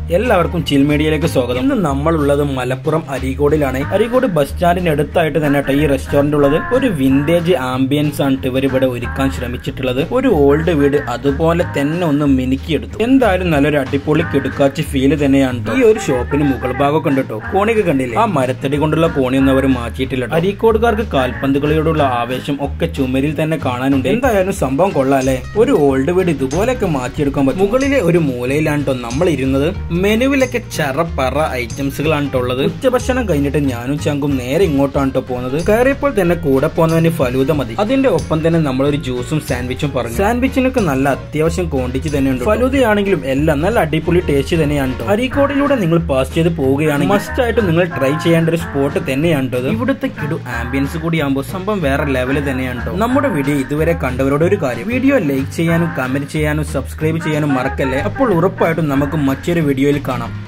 എല്ലാവർക്കും ചിൽ മീഡിയയിലേക്ക് സ്വാഗതം ഇന്ന് നമ്മളുള്ളത് മലപ്പുറം അരീക്കോടിലാണ് അരീക്കോട് ബസ് സ്റ്റാൻഡിന് അടുത്തായിട്ട് തന്നെ കേട്ടോ ഈ റെസ്റ്റോറന്റ് ഉള്ളത് ഒരു വിന്റേജ് ആംബിയൻസ് ആണ് ഇവർ ഇവിടെ ഒരുക്കാൻ ശ്രമിച്ചിട്ടുള്ളത് ഒരു ഓൾഡ് വീട് അതുപോലെ തന്നെ ഒന്ന് മിനുക്കിയെടുത്തു എന്തായാലും നല്ലൊരു അടിപൊളി കിടുക്കാച്ചി ഫീല് തന്നെയാണ് ട്ടോ. ഈ ഒരു ഷോപ്പിന് മുകൾ ഭാഗമൊക്കെ ഉണ്ട് കേട്ടോ കോണിയൊക്കെ കണ്ടില്ലേ ആ മരത്തടി കൊണ്ടുള്ള കോണിയൊന്നും അവർ മാറ്റിയിട്ടില്ല ട്ടോ. അരീക്കോടുകാർക്ക് കാൽപന്ത് കളിയോടുള്ള ആവേശം ഒക്കെ ചുമരിൽ തന്നെ കാണാനുണ്ട് എന്തായാലും സംഭവം കൊള്ളാല്ലേ ഒരു ഓൾഡ് വീട് ഇതുപോലെയൊക്കെ മാറ്റിയെടുക്കാൻ പറ്റും മുകളിലെ ഒരു മൂലയിലാണ് കേട്ടോ നമ്മൾ ഇരുന്നത് മെനുവിലൊക്കെ ചറപ്പറ ഐറ്റംസുകളാണ് ട്ടോ ഉള്ളത് ഉച്ചഭക്ഷണം കഴിഞ്ഞിട്ട് ഞാനും ചങ്കും നേരെ ഇങ്ങോട്ടാണ് കേട്ടോ പോകുന്നത് കയറിയപ്പോൾ തന്നെ കൂടെ പോകുന്നവന് ഫലൂത മതി അതിന്റെ ഒപ്പം തന്നെ നമ്മളൊരു ജ്യൂസും സാൻഡ്വിച്ചും പറഞ്ഞു സാൻഡ്വിച്ചിനൊക്കെ നല്ല അത്യാവശ്യം ക്വാണ്ടിറ്റി തന്നെയുണ്ട് ഫലൂതയാണെങ്കിലും എല്ലാം നല്ല അടിപൊളി ടേസ്റ്റ് തന്നെയാണ് ട്ടോ അരീക്കോടിലൂടെ നിങ്ങൾ പാസ് ചെയ്ത് പോവുകയാണെങ്കിൽ മസ്റ്റ് ആയിട്ട് നിങ്ങൾ ട്രൈ ചെയ്യേണ്ട ഒരു സ്പോട്ട് തന്നെയാണ് ട്ടോ ഇത് ഇവിടുത്തെ കിടു ആംബിയൻസ് കൂടി ആകുമ്പോൾ സംഭവം വേറെ ലെവൽ തന്നെയാണ് ട്ടോ നമ്മുടെ വീഡിയോ ഇതുവരെ കണ്ടവരോട് ഒരു കാര്യം വീഡിയോ ലൈക്ക് ചെയ്യാനും കമന്റ് ചെയ്യാനും സബ്സ്ക്രൈബ് ചെയ്യാനും മറക്കല്ലേ അപ്പോൾ ഉറപ്പായിട്ടും നമുക്ക് മറ്റൊരു വീഡിയോയിൽ കാണാം